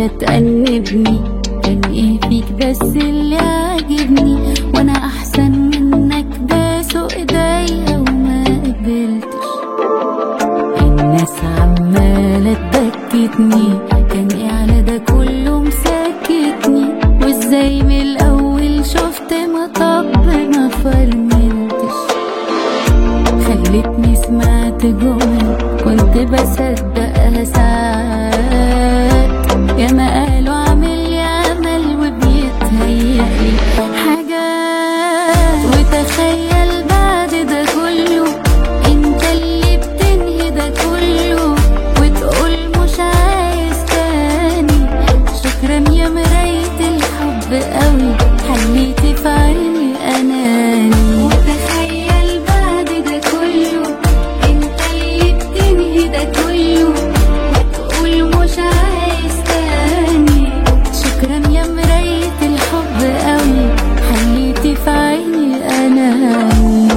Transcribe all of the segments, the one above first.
عمالة تأنبني كان ايه فيك بس اللي عاجبني وانا احسن منك باسوا ايديا وما قبلتش الناس عمالة تبكتني كان ايه على ده كله مسكتني وازاي من الاول شفت مطب ما فرملتش خلتني سمعت جمل كنت بصدقها ساعات يا ما قالوا عامل لي عمل وبيتهيألي حاجات وتخيل بعد ده كله انت اللي بتنهي ده كله وتقول مش عايز تاني شكرا يا مراية الحب قوي حليتي في عيني اناني وتخيل بعد ده كله انت اللي بتنهي ده كله وتقول مش عايز تاني شكرا يا مراية الحب قوي حليتي في عيني اناني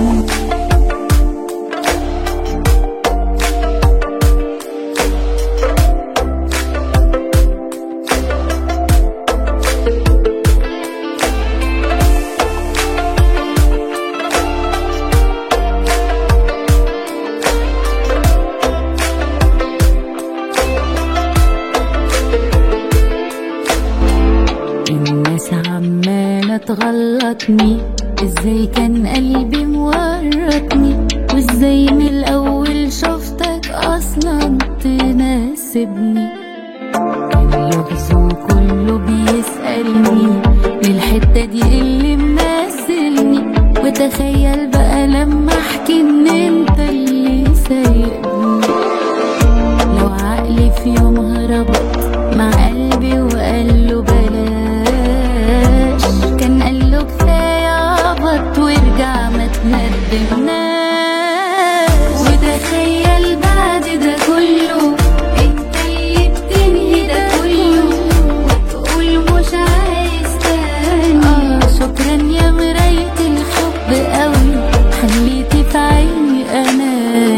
الناس عمالة تغلطني ازاي كان قلبي مورطني وازاي من الاول شفتك اصلا تناسبني اللغز وكله بيسألني للحتة دي اللي منزلني وتخيل بقى لما احكي ان انت اللي سايقني لو عقلي في يومها ربط مع قلبي وقال له بلاش كان قال له كفايه عبط وارجع ما تندمناش وتخيل بعد ده كله انت اللي بتنهي ده كله وتقول مش عايز تاني اه شكرا يا مراية الحب قوي حليتي في عيني انا